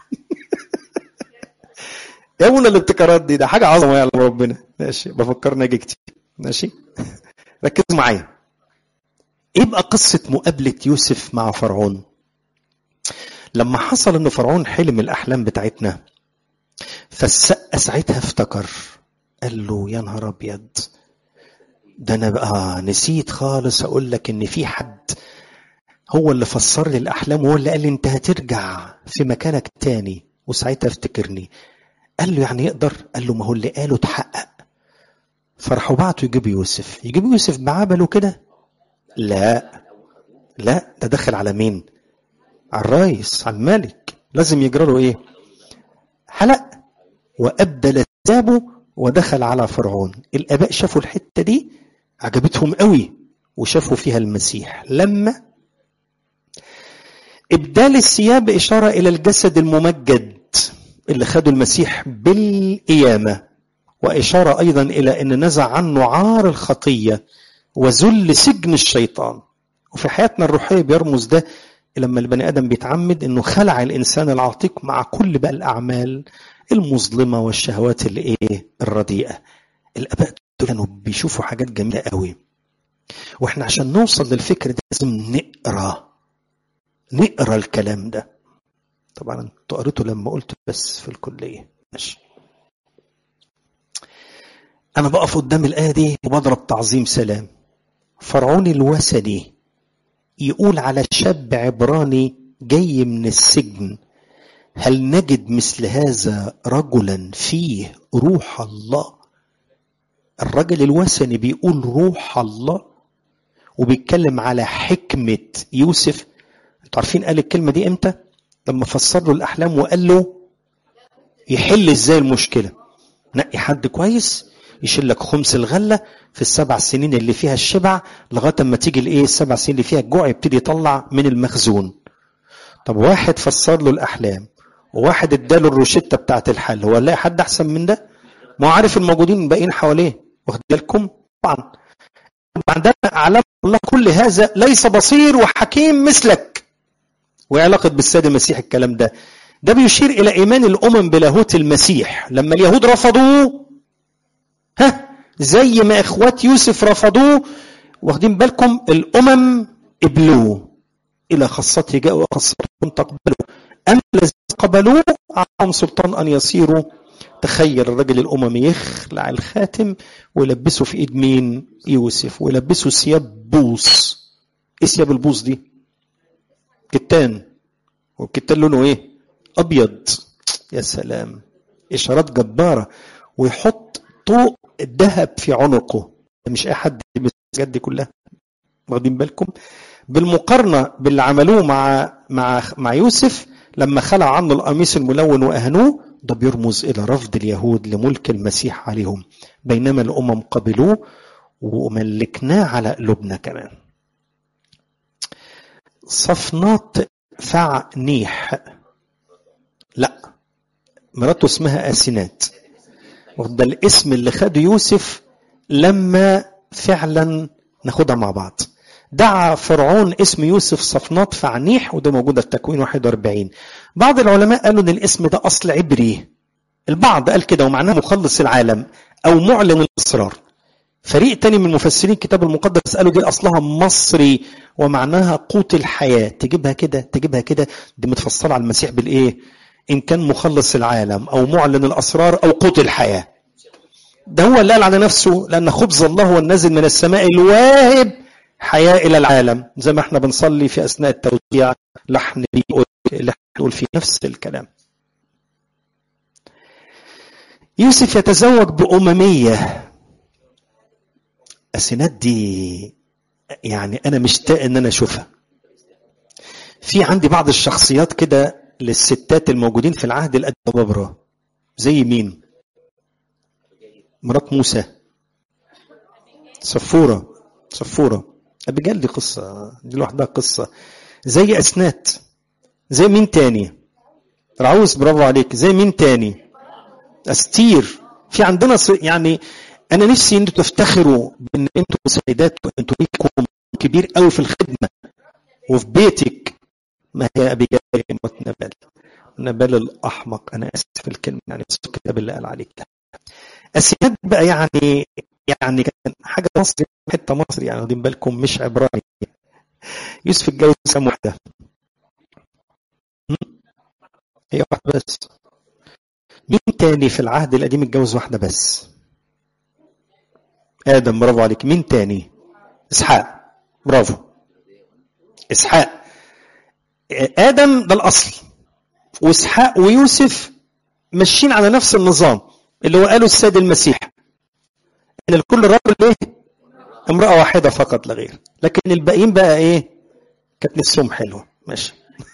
ايه من الابتكارات دي ده حاجه عظمه يعلم ربنا ماشي بفكرنا اجي كتير ماشي ركزوا معايا ايه بقى قصه مقابله يوسف مع فرعون لما حصل ان فرعون حلم الاحلام بتاعتنا فالسقه ساعتها افتكر قال له يا نهار ابيض ده انا بقى نسيت خالص اقول لك ان في حد هو اللي فسر لي الأحلام وهو اللي قال لي أنت هترجع في مكانك تاني وساعتها افتكرني قال له يعني يقدر قال له ما هو اللي قاله اتحقق فراحوا بعتوا يجيبوا يوسف يجيبوا يوسف بعبله كده لا لا ده دخل على مين على الرئيس على الملك لازم يجرى له ايه حلق وابدل ثيابه ودخل على فرعون الاباء شافوا الحته دي عجبتهم قوي وشافوا فيها المسيح لما ابدال الثياب اشاره الى الجسد الممجد اللي خده المسيح بالقيامه واشاره ايضا الى ان نزع عنه عار الخطيه وذل سجن الشيطان وفي حياتنا الروحيه بيرمز ده لما البني ادم بيتعمد انه خلع الانسان العتيق مع كل بقى الاعمال المظلمه والشهوات الايه الرديئه الاباء دول كانوا بيشوفوا حاجات جميله قوي واحنا عشان نوصل للفكر ده لازم نقرا نقرا الكلام ده طبعا انتوا قريتوا لما قلت بس في الكليه ماشي انا بقف قدام الايه دي وبضرب تعظيم سلام فرعون الوثني يقول على شاب عبراني جاي من السجن هل نجد مثل هذا رجلا فيه روح الله الرجل الوثني بيقول روح الله وبيتكلم على حكمة يوسف انتوا عارفين قال الكلمة دي امتى لما فسر له الأحلام وقال له يحل ازاي المشكلة نقي حد كويس يشيل لك خمس الغله في السبع سنين اللي فيها الشبع لغايه اما تيجي الايه السبع سنين اللي فيها الجوع يبتدي يطلع من المخزون طب واحد فسر له الاحلام وواحد اداله الروشته بتاعت الحل هو لاقي حد احسن من ده ما هو عارف الموجودين باقيين حواليه واخد بالكم طبعا عندنا اعلام الله كل هذا ليس بصير وحكيم مثلك وعلاقه بالسيد المسيح الكلام ده ده بيشير الى ايمان الامم بلاهوت المسيح لما اليهود رفضوه ها زي ما اخوات يوسف رفضوه واخدين بالكم الامم قبلوه الى خاصته جاءوا وخاصتهم تقبلوا اما الذين قبلوه اعطاهم سلطان ان يصيروا تخيل الرجل الاممي يخلع الخاتم ويلبسه في ايد مين يوسف ويلبسه ثياب بوص ايه ثياب البوص دي كتان والكتان لونه ايه ابيض يا سلام اشارات جباره ويحط طوق الذهب في عنقه مش اي حد يلبس الحاجات دي كلها واخدين بالكم بالمقارنه باللي عملوه مع مع مع يوسف لما خلع عنه القميص الملون واهنوه ده بيرمز الى رفض اليهود لملك المسيح عليهم بينما الامم قبلوه وملكناه على قلوبنا كمان صفنات فعنيح لا مراته اسمها اسينات ده الاسم اللي خده يوسف لما فعلا ناخدها مع بعض دعا فرعون اسم يوسف صفنات فعنيح وده موجودة في تكوين 41 بعض العلماء قالوا ان الاسم ده اصل عبري البعض قال كده ومعناه مخلص العالم او معلن الاسرار فريق تاني من المفسرين الكتاب المقدس قالوا دي اصلها مصري ومعناها قوت الحياه تجيبها كده تجيبها كده دي متفصله على المسيح بالايه ان كان مخلص العالم او معلن الاسرار او قوت الحياه ده هو اللي قال على نفسه لان خبز الله هو النازل من السماء الواهب حياه الى العالم زي ما احنا بنصلي في اثناء التوزيع لحن بيقول اللي بيقول فيه نفس الكلام يوسف يتزوج بأممية السنات دي يعني أنا مشتاق إن أنا أشوفها في عندي بعض الشخصيات كده للستات الموجودين في العهد القديم ببرة زي مين مرات موسى صفورة صفورة أبيجال دي قصة دي لوحدها قصة زي أسنات زي مين تاني رعوز برافو عليك زي مين تاني استير في عندنا يعني انا نفسي انتوا تفتخروا بان انتوا سيدات وانتوا ليكم كبير قوي في الخدمه وفي بيتك ما هي ابيجال نبال نبال الاحمق انا اسف في الكلمه يعني بس الكتاب اللي قال عليك ده السيدات بقى يعني يعني كان حاجه مصري حته مصري يعني واخدين بالكم مش عبراني يوسف اتجوز كام واحده هي واحده بس مين تاني في العهد القديم اتجوز واحدة بس آدم برافو عليك مين تاني إسحاق برافو إسحاق ادم ده الاصل واسحاق ويوسف ماشيين على نفس النظام اللي هو قاله السيد المسيح ان الكل رجل ايه امراه واحده فقط لا غير لكن الباقيين بقى ايه كانت نفسهم حلوه ماشي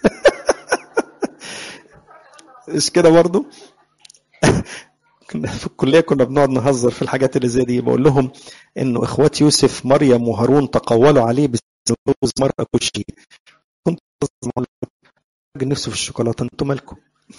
مش كده برضو كنا في الكليه كنا بنقعد نهزر في الحاجات اللي زي دي بقول لهم انه اخوات يوسف مريم وهارون تقولوا عليه بزوج مرأة كشي كنت راجل نفسه في الشوكولاته انتوا مالكم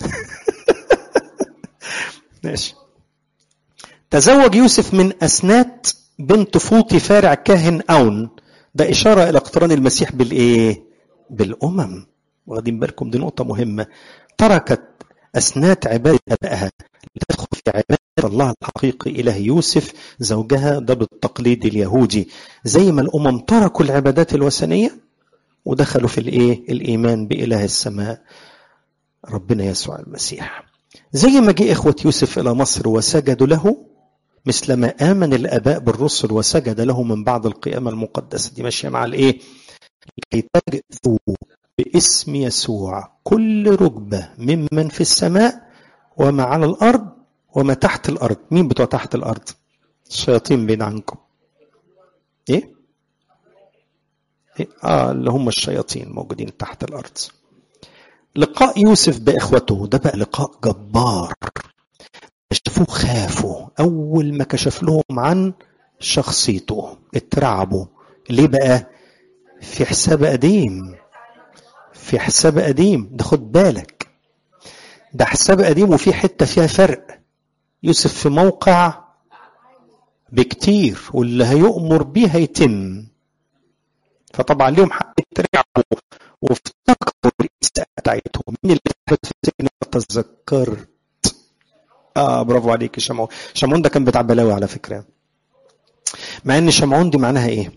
ماشي تزوج يوسف من أسنات بنت فوطي فارع كاهن أون ده إشارة إلى اقتران المسيح بالإيه؟ بالأمم واخدين بالكم دي نقطة مهمة تركت أسنات عبادة أبائها لتدخل في عبادة الله الحقيقي إله يوسف زوجها ده بالتقليد اليهودي زي ما الأمم تركوا العبادات الوثنية ودخلوا في الإيه؟ الإيمان بإله السماء ربنا يسوع المسيح زي ما جه إخوة يوسف إلى مصر وسجدوا له مثلما آمن الآباء بالرسل وسجد له من بعد القيامة المقدسة دي ماشية مع الإيه؟ لكي تجثوا باسم يسوع كل ركبة ممن في السماء وما على الأرض وما تحت الأرض مين بتوع تحت الأرض؟ الشياطين بعيد عنكم إيه؟ إيه؟ آه اللي هم الشياطين موجودين تحت الأرض لقاء يوسف بإخوته ده بقى لقاء جبار شافوه خافوا أول ما كشف لهم عن شخصيته اترعبوا ليه بقى في حساب قديم في حساب قديم ده خد بالك ده حساب قديم وفي حتة فيها فرق يوسف في موقع بكتير واللي هيؤمر بيه هيتم فطبعا ليهم حق يترعبوا وافتكروا الإساءة بتاعتهم مين اللي في السجن تذكرت اه برافو عليك يا شمعون شمعون ده كان بتاع بلاوي على فكره مع ان شمعون دي معناها ايه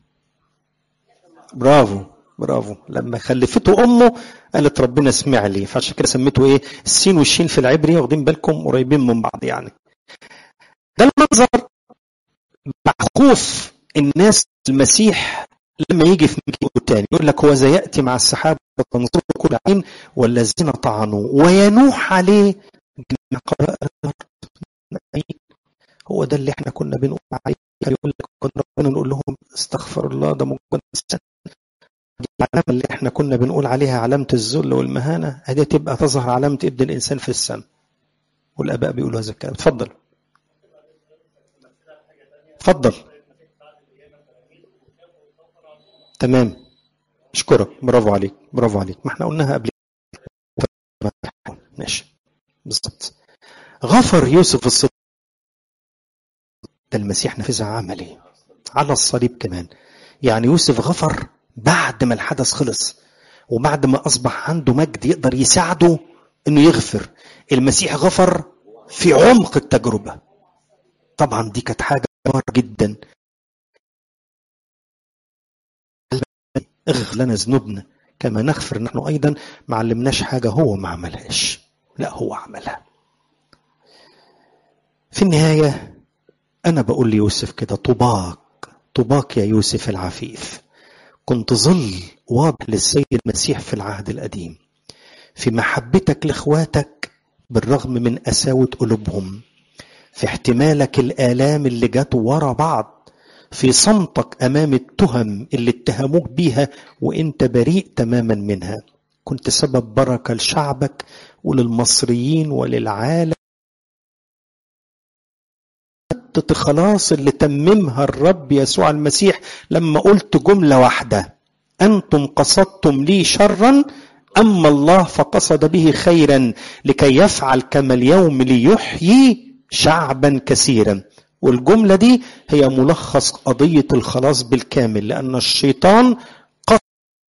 برافو برافو لما خلفته امه قالت ربنا اسمع لي فعشان كده سميته ايه السين والشين في العبري واخدين بالكم قريبين من بعض يعني ده المنظر مع خوف الناس المسيح لما يجي في مجيئه الثاني يقول لك هو زي ياتي مع السحاب فتنظر كل عين والذين طعنوا وينوح عليه هو ده اللي احنا كنا بنقول عليه يقول لك كنا ربنا نقول لهم استغفر الله ده مجرد السنة دي العلامة اللي احنا كنا بنقول عليها علامة الذل والمهانة هذه تبقى تظهر علامة ابن الإنسان في السماء والآباء بيقولوا هذا الكلام اتفضل اتفضل تمام اشكرك برافو عليك برافو عليك ما احنا قلناها قبل ماشي بالضبط غفر يوسف الصديق ده المسيح نفذها عملي على الصليب كمان يعني يوسف غفر بعد ما الحدث خلص وبعد ما أصبح عنده مجد يقدر يساعده إنه يغفر المسيح غفر في عمق التجربة طبعا دي كانت حاجة كبار جدا اغفر لنا ذنوبنا كما نغفر نحن أيضا ما علمناش حاجة هو ما عملهاش لا هو عملها في النهاية أنا بقول ليوسف كده طباك طباك يا يوسف العفيف كنت ظل واضح للسيد المسيح في العهد القديم في محبتك لاخواتك بالرغم من قساوة قلوبهم في احتمالك الآلام اللي جت ورا بعض في صمتك أمام التهم اللي اتهموك بيها وانت بريء تماما منها كنت سبب بركة لشعبك وللمصريين وللعالم خطة خلاص اللي تممها الرب يسوع المسيح لما قلت جملة واحدة أنتم قصدتم لي شرا أما الله فقصد به خيرا لكي يفعل كما اليوم ليحيي شعبا كثيرا والجملة دي هي ملخص قضية الخلاص بالكامل لأن الشيطان قصد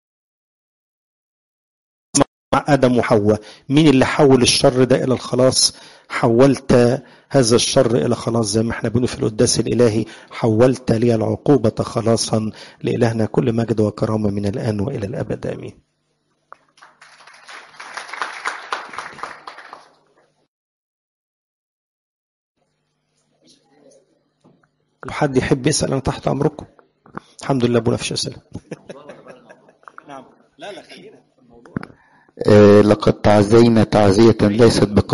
مع آدم وحواء مين اللي حول الشر ده إلى الخلاص حولت هذا الشر إلى خلاص زي ما احنا بنقول في القداس الإلهي حولت لي العقوبة خلاصا لإلهنا كل مجد وكرامة من الآن وإلى الأبد آمين لو حد يحب يسأل أنا تحت أمركم الحمد لله أبونا فيش أسئلة نعم لا لا خلينا في الموضوع آه، لقد تعزينا تعزية ليست بقول